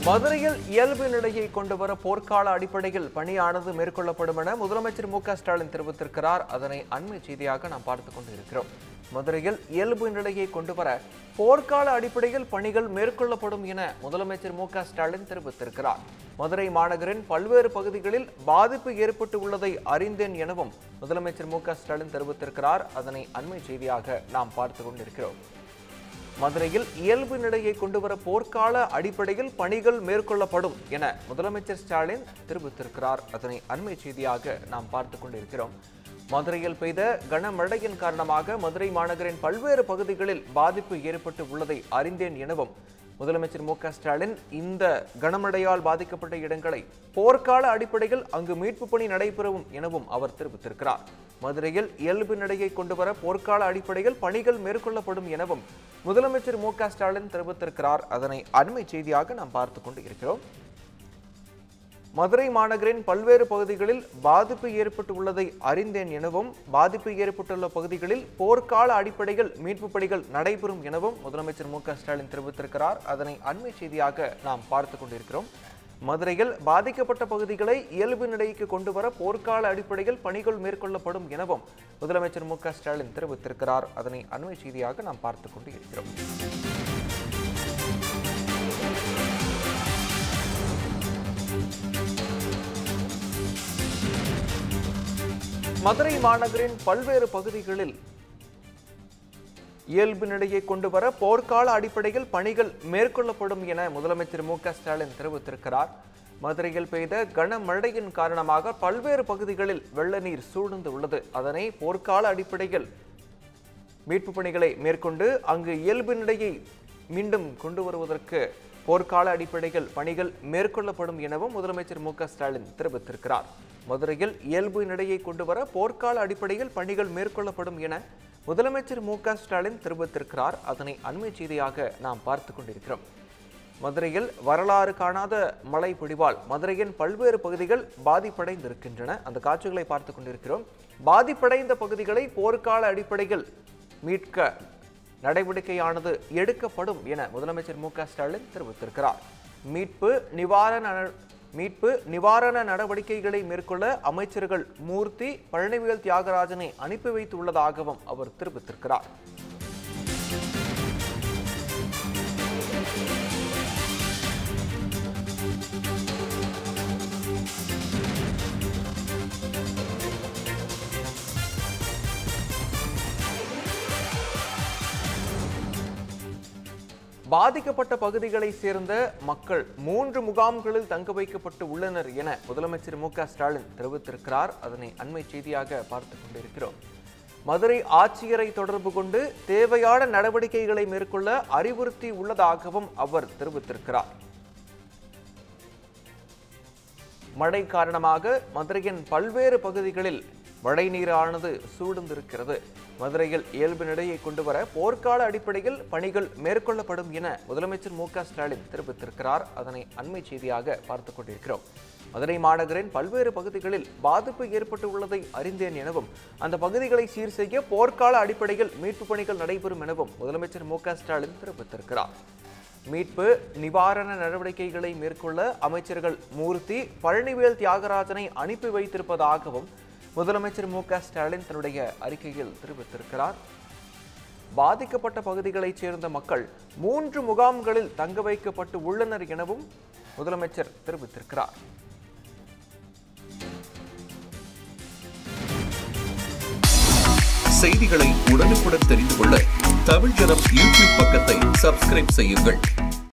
மதுரையில் இயல்பு நிலையை கொண்டு வர போர்க்கால அடிப்படையில் பணியானது மேற்கொள்ளப்படும் என முதலமைச்சர் மு க ஸ்டாலின் தெரிவித்திருக்கிறார் அதனை அண்மை செய்தியாக நாம் பார்த்துக் கொண்டு இருக்கிறோம் மதுரையில் இயல்பு நிலையை கொண்டு வர போர்க்கால அடிப்படையில் பணிகள் மேற்கொள்ளப்படும் என முதலமைச்சர் மு க ஸ்டாலின் தெரிவித்திருக்கிறார் மதுரை மாநகரின் பல்வேறு பகுதிகளில் பாதிப்பு ஏற்பட்டு உள்ளதை அறிந்தேன் எனவும் முதலமைச்சர் மு க ஸ்டாலின் தெரிவித்திருக்கிறார் அதனை அண்மை செய்தியாக நாம் பார்த்து கொண்டிருக்கிறோம் மதுரையில் இயல்பு நிலையை கொண்டுவர போர்க்கால அடிப்படையில் பணிகள் மேற்கொள்ளப்படும் என முதலமைச்சர் ஸ்டாலின் தெரிவித்திருக்கிறார் அதனை அண்மை செய்தியாக நாம் பார்த்து கொண்டிருக்கிறோம் மதுரையில் பெய்த கனமழையின் காரணமாக மதுரை மாநகரின் பல்வேறு பகுதிகளில் பாதிப்பு ஏற்பட்டு உள்ளதை அறிந்தேன் எனவும் முதலமைச்சர் மு க ஸ்டாலின் இந்த கனமழையால் பாதிக்கப்பட்ட இடங்களை போர்க்கால அடிப்படையில் அங்கு மீட்பு பணி நடைபெறும் எனவும் அவர் தெரிவித்திருக்கிறார் மதுரையில் இயல்பு நிலையை கொண்டுவர போர்க்கால அடிப்படையில் பணிகள் மேற்கொள்ளப்படும் எனவும் முதலமைச்சர் மு க ஸ்டாலின் தெரிவித்திருக்கிறார் அதனை அண்மை செய்தியாக நாம் பார்த்து கொண்டு இருக்கிறோம் மதுரை மாநகரின் பல்வேறு பகுதிகளில் பாதிப்பு ஏற்பட்டு உள்ளதை அறிந்தேன் எனவும் பாதிப்பு ஏற்பட்டுள்ள பகுதிகளில் போர்க்கால அடிப்படையில் மீட்பு பணிகள் நடைபெறும் எனவும் முதலமைச்சர் மு க ஸ்டாலின் தெரிவித்திருக்கிறார் அதனை அண்மை செய்தியாக நாம் பார்த்து கொண்டிருக்கிறோம் மதுரையில் பாதிக்கப்பட்ட பகுதிகளை இயல்பு நிலைக்கு கொண்டு வர போர்க்கால அடிப்படையில் பணிகள் மேற்கொள்ளப்படும் எனவும் முதலமைச்சர் மு க ஸ்டாலின் தெரிவித்திருக்கிறார் அதனை அண்மை செய்தியாக நாம் பார்த்து கொண்டு இருக்கிறோம் மதுரை மாநகரின் பல்வேறு பகுதிகளில் இயல்பு நிலையை கொண்டு வர போர்க்கால அடிப்படையில் பணிகள் மேற்கொள்ளப்படும் என முதலமைச்சர் மு க ஸ்டாலின் தெரிவித்திருக்கிறார் மதுரையில் பெய்த கனமழையின் காரணமாக பல்வேறு பகுதிகளில் வெள்ள நீர் சூழ்ந்து உள்ளது அதனை போர்க்கால அடிப்படையில் மீட்பு பணிகளை மேற்கொண்டு அங்கு இயல்பு நிலையை மீண்டும் கொண்டு வருவதற்கு போர்க்கால அடிப்படையில் பணிகள் மேற்கொள்ளப்படும் எனவும் முதலமைச்சர் மு க ஸ்டாலின் தெரிவித்திருக்கிறார் மதுரையில் இயல்பு நிலையை கொண்டு வர போர்க்கால அடிப்படையில் பணிகள் மேற்கொள்ளப்படும் என முதலமைச்சர் மு க ஸ்டாலின் தெரிவித்திருக்கிறார் அதனை அண்மை செய்தியாக நாம் பார்த்து கொண்டிருக்கிறோம் மதுரையில் வரலாறு காணாத மழை பொழிவால் மதுரையின் பல்வேறு பகுதிகள் பாதிப்படைந்திருக்கின்றன அந்த காட்சிகளை பார்த்து கொண்டிருக்கிறோம் பாதிப்படைந்த பகுதிகளை போர்க்கால அடிப்படையில் மீட்க நடவடிக்கையானது எடுக்கப்படும் என முதலமைச்சர் மு க ஸ்டாலின் தெரிவித்திருக்கிறார் மீட்பு நிவாரண மீட்பு நிவாரண நடவடிக்கைகளை மேற்கொள்ள அமைச்சர்கள் மூர்த்தி பழனிவேல் தியாகராஜனை அனுப்பி வைத்துள்ளதாகவும் அவர் தெரிவித்திருக்கிறார் பாதிக்கப்பட்ட பகுதிகளை சேர்ந்த மக்கள் மூன்று முகாம்களில் தங்க வைக்கப்பட்டு உள்ளனர் என முதலமைச்சர் மு க ஸ்டாலின் தெரிவித்திருக்கிறார் அதனை அண்மை செய்தியாக பார்த்துக் கொண்டிருக்கிறோம் மதுரை ஆட்சியரை தொடர்பு கொண்டு தேவையான நடவடிக்கைகளை மேற்கொள்ள அறிவுறுத்தி உள்ளதாகவும் அவர் தெரிவித்திருக்கிறார் மழை காரணமாக மதுரையின் பல்வேறு பகுதிகளில் மழை நீரானது சூழ்ந்திருக்கிறது மதுரையில் இயல்பு நிலையை கொண்டு வர போர்க்கால அடிப்படையில் பணிகள் மேற்கொள்ளப்படும் என முதலமைச்சர் மு க ஸ்டாலின் தெரிவித்திருக்கிறார் அதனை அண்மை செய்தியாக பார்த்துக் கொண்டிருக்கிறோம் மதுரை மாநகரின் பல்வேறு பகுதிகளில் பாதிப்பு ஏற்பட்டு உள்ளதை அறிந்தேன் எனவும் அந்த பகுதிகளை சீர் செய்ய போர்க்கால அடிப்படையில் மீட்பு பணிகள் நடைபெறும் எனவும் முதலமைச்சர் மு க ஸ்டாலின் தெரிவித்திருக்கிறார் மீட்பு நிவாரண நடவடிக்கைகளை மேற்கொள்ள அமைச்சர்கள் மூர்த்தி பழனிவேல் தியாகராஜனை அனுப்பி வைத்திருப்பதாகவும் முதலமைச்சர் மு க ஸ்டாலின் தன்னுடைய அறிக்கையில் தெரிவித்திருக்கிறார் பாதிக்கப்பட்ட பகுதிகளைச் சேர்ந்த மக்கள் மூன்று முகாம்களில் தங்க வைக்கப்பட்டு உள்ளனர் எனவும் முதலமைச்சர் தெரிவித்திருக்கிறார் செய்திகளை உடனுக்குடன் தெரிந்து கொள்ள தமிழ் ஜனம் யூடியூப் பக்கத்தை சப்ஸ்கிரைப் செய்யுங்கள்